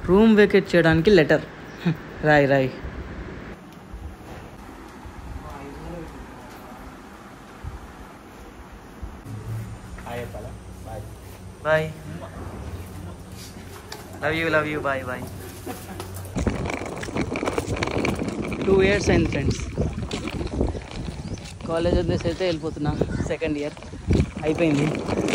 Room vacate చేయడానికి letter రాయ్ రాయ్ bye love you love you bye bye two years అయింది ఫ్రెండ్స్ కాలేజ్ వదిలేసి అయితే వెళ్ళిపోతున్నా సెకండ్ ఇయర్ అయిపోయింది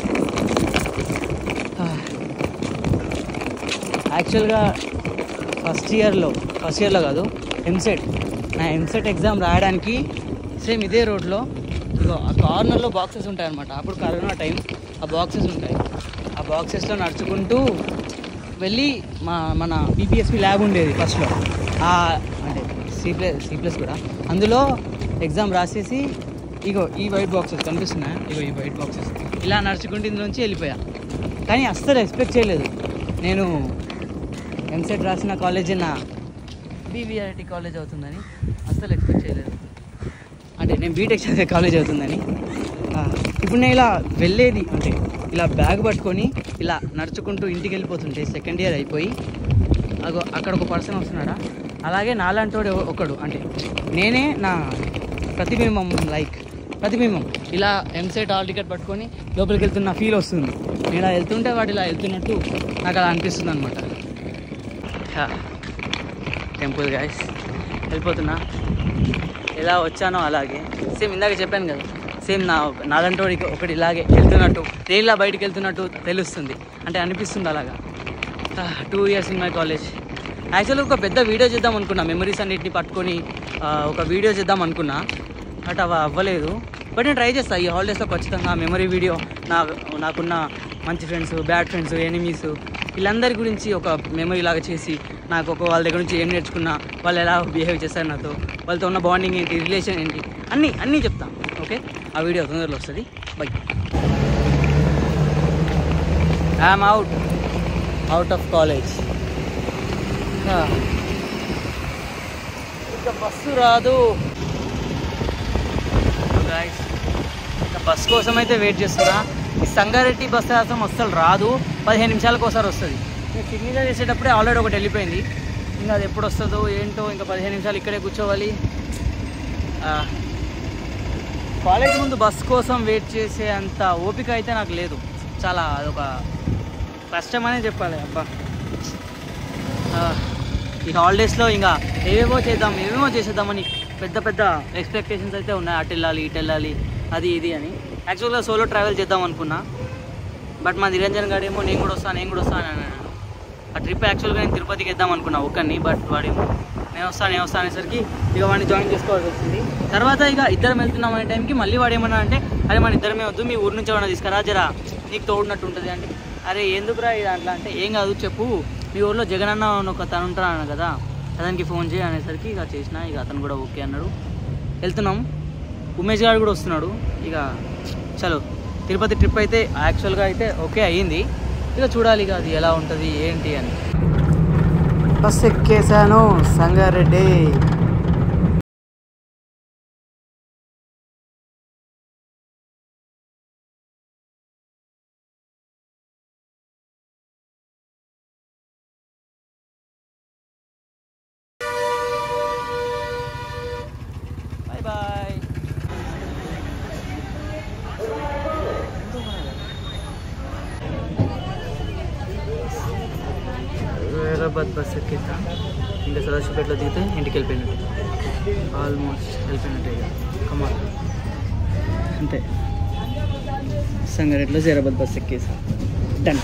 యాక్చువల్గా ఫస్ట్ ఇయర్లో ఫస్ట్ ఇయర్లో కాదు ఎంసెట్ నా ఎంసెట్ ఎగ్జామ్ రాయడానికి సేమ్ ఇదే రోడ్లో ఇగో ఆ కార్నర్లో బాక్సెస్ ఉంటాయి అనమాట అప్పుడు కరోనా టైం ఆ బాక్సెస్ ఉంటాయి ఆ బాక్సెస్లో నడుచుకుంటూ వెళ్ళి మా మన బీపీఎస్పీ ల్యాబ్ ఉండేది ఫస్ట్లో ఆ అంటే సి ప్లస్ సి ప్లస్ కూడా అందులో ఎగ్జామ్ రాసేసి ఇగో ఈ వైట్ బాక్సెస్ కనిపిస్తున్నాయి ఇగో ఈ వైట్ బాక్సెస్ ఇలా నడుచుకుంటూ ఇందులోంచి వెళ్ళిపోయా కానీ అస్సలు ఎక్స్పెక్ట్ చేయలేదు నేను ఎంసెట్ రాసిన కాలేజ్ నా బీవీఆర్టీ కాలేజ్ అవుతుందని అస్సలు ఎక్స్పెక్ట్ చేయలేదు అంటే నేను బీటెక్ చదివే కాలేజ్ అవుతుందని ఆ, ఇప్పుడు నేను ఇలా వెళ్ళేది అంటే ఇలా బ్యాగ్ పట్టుకొని ఇలా నడుచుకుంటూ ఇంటికి వెళ్ళిపోతుంటే సెకండ్ ఇయర్ అయిపోయి అగో అక్కడ ఒక పర్సన్ వస్తున్నాడా అలాగే నాలాంటోడు ఎవ- ఒకడు అంటే నేనే నా ప్రతిబింబం లైక్ ప్రతిబింబం ఇలా ఎంసెట్ హాల్ టికెట్ పట్టుకొని లోపలికి వెళ్తున్న ఫీల్ వస్తుంది నేను ఇలా వెళ్తుంటే వాడు ఇలా వెళ్తున్నట్టు నాకు అలా అనిపిస్తుంది అనమాట టెంపుల్ గాయస్ వెళ్ళిపోతున్నా ఎలా వచ్చానో అలాగే సేమ్ ఇందాక చెప్పాను కదా సేమ్ నా నాలంటి వాడికి ఒకటి ఇలాగే వెళ్తున్నట్టు నేను ఇలా బయటికి వెళ్తున్నట్టు తెలుస్తుంది అంటే అనిపిస్తుంది అలాగా two years in my college యాక్చువల్గా ఒక పెద్ద వీడియో చేద్దాం అనుకున్నా మెమరీస్ అన్నిటిని పట్టుకొని ఆ, ఒక వీడియో చేద్దాం అనుకున్నా బట్ అవి అవ్వలేదు బట్ నేను ట్రై చేస్తాను ఈ హాలిడేస్లో ఖచ్చితంగా మెమరీ వీడియో నా నాకున్న మంచి ఫ్రెండ్స్ బ్యాడ్ ఫ్రెండ్స్ ఎనిమీస్ వీళ్ళందరి గురించి ఒక మెమరీ లాగా చేసి నాకు ఒక వాళ్ళ దగ్గర నుంచి ఏం నేర్చుకున్నా వాళ్ళు ఎలా బిహేవ్ చేస్తారు నాతో వాళ్ళతో ఉన్న బాండింగ్ ఏంటి రిలేషన్ ఏంటి అన్నీ అన్నీ చెప్తాను ఓకే ఆ వీడియో తొందరలో వస్తుంది bye I'm out out of college ఇంకా బస్సు రాదు గాయస్ ఇంకా బస్ కోసం అయితే వెయిట్ చేస్తున్నా ఈ సంగారెడ్డి బస్సు రాసం అస్సలు రాదు పదిహేను నిమిషాలకు ఒకసారి వస్తుంది నేను సిగ్నేచర్ చేసేటప్పుడే ఆల్రెడీ ఒకటి వెళ్ళిపోయింది ఇంకా అది ఎప్పుడు వస్తుందో ఏంటో ఇంకా పదిహేను నిమిషాలు ఇక్కడే కూర్చోవాలి ఆ, కాలేజ్ ముందు బస్ కోసం వెయిట్ చేసే అంత ఓపిక అయితే నాకు లేదు చాలా అదొక కష్టమనే చెప్పాలి అబ్బా ఆ, ఈ హాలిడేస్లో ఇంకా ఏవేవో చేద్దాం ఏవేవో చేసేద్దామని పెద్ద పెద్ద ఎక్స్పెక్టేషన్స్ అయితే ఉన్నాయి అటు వెళ్ళాలి ఇటు వెళ్ళాలి అది ఇది అని యాక్చువల్గా సోలో ట్రావెల్ చేద్దాం అనుకున్నా బట్ మా నిరంజన్ గారు ఏమో నేను కూడా వస్తాను నేను కూడా వస్తాను అని అన్నాడు ఆ ట్రిప్ యాక్చువల్గా నేను తిరుపతికి వేద్దాం అనుకున్నా ఒక్కరిని బట్ వాడేమో నేను వస్తాను నేను వస్తాను అనేసరికి ఇక వాడిని జాయిన్ చేసుకోవాల్సి వచ్చింది తర్వాత ఇక ఇద్దరం వెళ్తున్నాం అనే టైంకి మళ్ళీ వాడు ఏమన్నా అంటే అరే మన ఇద్దరమే వద్దు మీ ఊరు నుంచి ఏమన్నా తీసుకురా జరా నీకు తోడినట్టు ఉంటుంది అంటే అరే ఎందుకురా ఇది అట్లా అంటే ఏం కాదు చెప్పు మీ ఊర్లో జగన్ అన్న అని ఒక తను ఉంటాను కదా అతనికి ఫోన్ చేయి అనేసరికి ఇక చేసిన ఇక అతను కూడా ఓకే అన్నాడు వెళ్తున్నాం ఉమేష్ గారు కూడా వస్తున్నాడు ఇక చలో తిరుపతి ట్రిప్ అయితే యాక్చువల్గా అయితే ఓకే అయ్యింది ఇక చూడాలి ఇక అది ఎలా ఉంటుంది ఏంటి అని బస్ ఎక్కేసాను Sangareddy bye bye Hyderabad bus ఎక్కితా ఇంకా సదాశివపేటలో దిగితే ఇంటికి వెళ్ళిపోయినట్టు ఆల్మోస్ట్ వెళ్ళిపోయినట్టే ఇక కమాల్ అంతే సంగారెడ్డిలో హైదరాబాద్ బస్ ఎక్కేసా డన్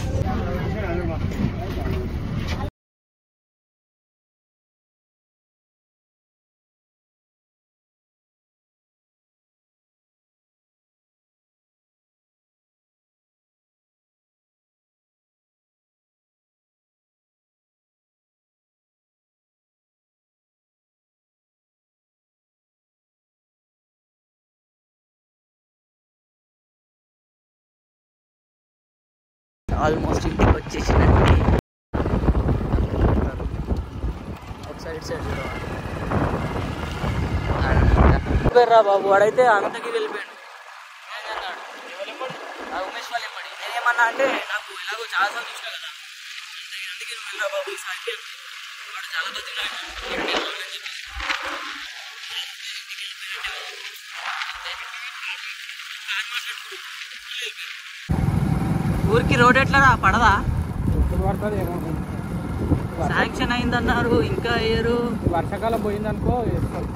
ఆల్మోస్ట్ ఇంటికి వచ్చేసినట్టు ఒకసారి ఇటు సైడ్ చూడరా బాబు వాడైతే అనంతగిరి వెళ్ళిపోయాడు ఏం అన్నాడు? ఎవరు ఎప్పుడు? ఆ ఉమేష్ వాళ్ళు ఎప్పుడు నేనేమన్నా అంటే నాకు ఎలాగో చాలా సార్లు చూసినా కదా ఇంటికి వెళ్ళరా బాబు ఈసారికి అంటే వాడు చాలా బతికినాడు ఇంటికి వెళ్ళాలని చెప్పేసి ఇంటికి వెళ్ళిపోయినట్టే కార్ మాట్లాడుకుంటూ ఊరికి రోడ్ ఎట్లా పడదా ఎప్పుడు పడుతుంది ఏమో శాంక్షన్ అయిందన్నారు ఇంకా అయ్యారు వర్షాకాలం పోయిందనుకో వేస్తాం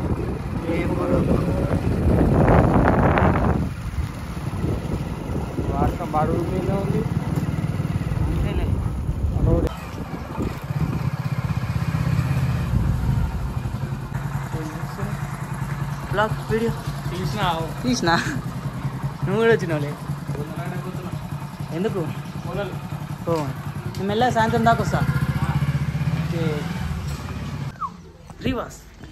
వర్షం బరువు మీద ఉంది అంతేలే రోడ్ బ్లాగ్ వీడియో తీసిన తీసినా నువ్వు కూడా వచ్చినావులే ఎందుకు ఓ నేను మెల్లగా సాయంత్రం దాకా వస్తా శ్రీవాస్